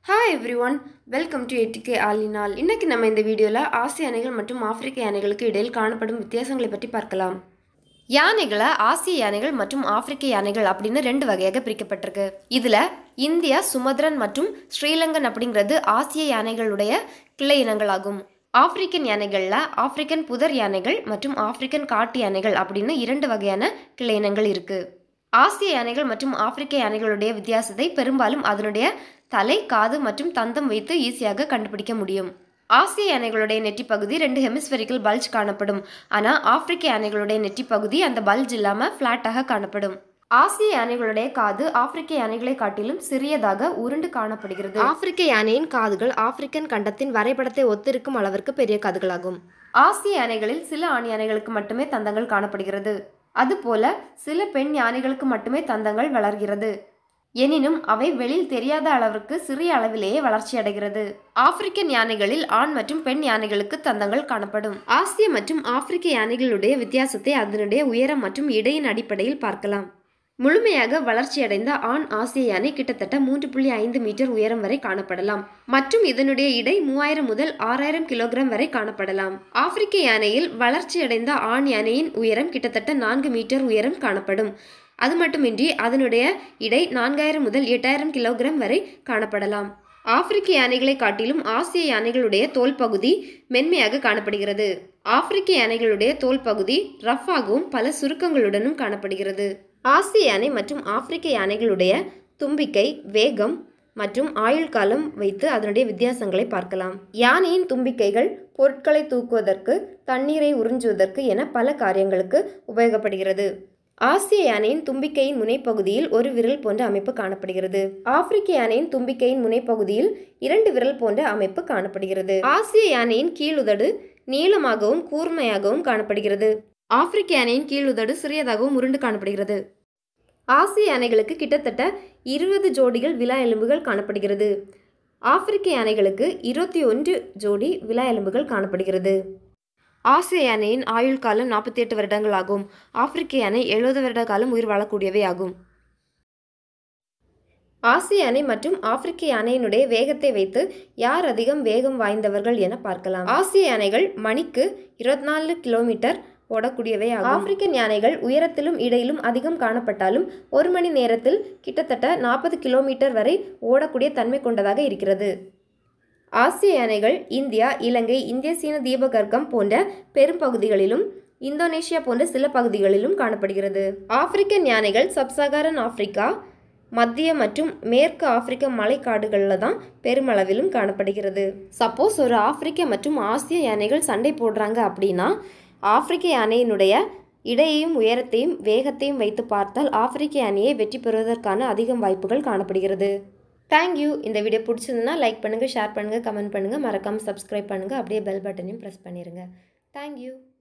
hi everyone welcome to எட்டிகே ஆலினால் இன்னைக்கு நம்ம இந்த வீடியோவில் ஆசிய யானைகள் மற்றும் ஆப்பிரிக்க யானைகளுக்கு இடையில் காணப்படும் வித்தியாசங்களை பற்றி பார்க்கலாம் யானைகளை ஆசிய யானைகள் மற்றும் ஆப்பிரிக்க யானைகள் அப்படின்னு ரெண்டு வகையாக பிரிக்கப்பட்டிருக்கு இதில் இந்தியா சுமத்ரன் மற்றும் ஸ்ரீலங்கன் அப்படிங்கிறது ஆசிய யானைகளுடைய கிளை இனங்களாகும் ஆப்பிரிக்கன் யானைகளில் ஆப்பிரிக்கன் புதர் யானைகள் மற்றும் ஆப்பிரிக்கன் காட்டு யானைகள் அப்படின்னு இரண்டு வகையான கிளை இனங்கள் இருக்குது ஆசிய யானைகள் மற்றும் ஆப்பிரிக்க யானைகளுடைய வித்தியாசத்தை பெரும்பாலும் அதனுடைய தலை காது மற்றும் தந்தம் வைத்து ஈஸியாக கண்டுபிடிக்க முடியும் ஆசிய யானைகளுடைய நெற்றி பகுதி ரெண்டு ஹெமிஸ்பெரிக்கல் பல்ஜ் காணப்படும் ஆனால் ஆப்பிரிக்க யானைகளுடைய நெற்றி பகுதி அந்த பல்ஜ் இல்லாமல் ஃப்ளாட்டாக காணப்படும் ஆசிய யானைகளுடைய காது ஆப்பிரிக்க யானைகளை காட்டிலும் சிறியதாக உருண்டு காணப்படுகிறது ஆப்பிரிக்க யானையின் காதுகள் ஆப்பிரிக்கன் கண்டத்தின் வரைபடத்தை ஒத்திருக்கும் அளவிற்கு பெரிய காதுகளாகும் ஆசிய யானைகளில் சில ஆண் யானைகளுக்கு மட்டுமே தந்தங்கள் காணப்படுகிறது அதுபோல சில பெண் யானைகளுக்கு மட்டுமே தந்தங்கள் வளர்கிறது எனினும் அவை வெளியில் தெரியாத அளவிற்கு சிறிய அளவிலேயே வளர்ச்சி அடைகிறது ஆப்பிரிக்கன் யானைகளில் ஆண் மற்றும் பெண் யானைகளுக்கு தந்தங்கள் காணப்படும் ஆசிய மற்றும் ஆப்பிரிக்க யானைகளுடைய வித்தியாசத்தை அதனுடைய உயரம் மற்றும் இடையின் அடிப்படையில் பார்க்கலாம் முழுமையாக வளர்ச்சியடைந்த ஆண் ஆசிய யானை கிட்டத்தட்ட மூன்று புள்ளி ஐந்து மீட்டர் உயரம் வரை காணப்படலாம் மற்றும் இதனுடைய இடை மூவாயிரம் முதல் ஆறாயிரம் கிலோகிராம் வரை காணப்படலாம் ஆப்பிரிக்க யானையில் வளர்ச்சியடைந்த ஆண் யானையின் உயரம் கிட்டத்தட்ட நான்கு மீட்டர் உயரம் காணப்படும் அது மட்டுமின்றி அதனுடைய இடை நான்காயிரம் முதல் எட்டாயிரம் கிலோகிராம் வரை காணப்படலாம் ஆப்பிரிக்க யானைகளை காட்டிலும் ஆசிய யானைகளுடைய தோல் பகுதி மென்மையாக காணப்படுகிறது ஆப்பிரிக்க யானைகளுடைய தோல் பகுதி ரஃப்பாகவும் பல சுருக்கங்களுடனும் காணப்படுகிறது ஆசிய யானை மற்றும் ஆப்பிரிக்க யானைகளுடைய தும்பிக்கை வேகம் மற்றும் ஆயுள் காலம் வைத்து அதனுடைய வித்தியாசங்களை பார்க்கலாம் யானையின் தும்பிக்கைகள் பொருட்களை தூக்குவதற்கு தண்ணீரை உறிஞ்சுவதற்கு என பல காரியங்களுக்கு உபயோகப்படுகிறது ஆசிய யானையின் தும்பிக்கையின் முனைப்பகுதியில் ஒரு விரல் போன்ற அமைப்பு காணப்படுகிறது ஆப்பிரிக்க யானையின் தும்பிக்கையின் முனைப்பகுதியில் இரண்டு விரல் போன்ற அமைப்பு காணப்படுகிறது ஆசிய யானையின் கீழுதடு நீளமாகவும் கூர்மையாகவும் காணப்படுகிறது ஆப்பிரிக்க யானையின் கீழுதடு சிறியதாகவும் உருண்டு காணப்படுகிறது ஆசிய யானைகளுக்கு கிட்டத்தட்ட இருபது ஜோடிகள் விலா எலும்புகள் காணப்படுகிறது ஆப்பிரிக்க யானைகளுக்கு இருபத்தி ஒன்று ஜோடி விலா எலும்புகள் காணப்படுகிறது ஆசிய யானையின் ஆயுள் காலம் நாற்பத்தி எட்டு வருடங்கள் ஆகும் ஆப்பிரிக்க யானை எழுபது வருட காலம் உயிர் வாழக்கூடியவை ஆகும் ஆசிய யானை மற்றும் ஆப்பிரிக்க யானையினுடைய வேகத்தை வைத்து யார் அதிகம் வேகம் வாய்ந்தவர்கள் என பார்க்கலாம் ஆசிய யானைகள் மணிக்கு இருபத்தி நாலு கிலோமீட்டர் ஓடக்கூடியவை ஆகும் ஆப்பிரிக்கன் யானைகள் உயரத்திலும் இடையிலும் அதிகம் காணப்பட்டாலும் ஒரு மணி நேரத்தில் கிட்டத்தட்ட நாற்பது கிலோமீட்டர் வரை ஓடக்கூடிய தன்மை கொண்டதாக இருக்கிறது ஆசிய யானைகள் இந்தியா இலங்கை இந்திய சீன தீபகற்பம் போன்ற பெரும் பகுதிகளிலும் இந்தோனேஷியா போன்ற சில பகுதிகளிலும் காணப்படுகிறது ஆப்பிரிக்கன் யானைகள் சப்சகாரன் ஆப்பிரிக்கா மத்திய மற்றும் மேற்கு ஆப்பிரிக்க மலைக்காடுகளில் தான் பெருமளவிலும் காணப்படுகிறது சப்போஸ் ஒரு ஆப்பிரிக்க மற்றும் ஆசிய யானைகள் சண்டை போடுறாங்க அப்படின்னா ஆப்பிரிக்க யானையினுடைய இடையையும் உயரத்தையும் வேகத்தையும் வைத்து பார்த்தால் ஆப்பிரிக்க யானையை வெற்றி பெறுவதற்கான அதிகம் வாய்ப்புகள் காணப்படுகிறது தேங்க்யூ இந்த வீடியோ பிடிச்சிருந்தனா லைக் பண்ணுங்கள் ஷேர் பண்ணுங்கள் கமெண்ட் பண்ணுங்கள் மறக்காமல் சப்ஸ்கிரைப் பண்ணுங்கள் அப்படியே பெல் பட்டனையும் ப்ரெஸ் பண்ணிடுங்க தேங்க்யூ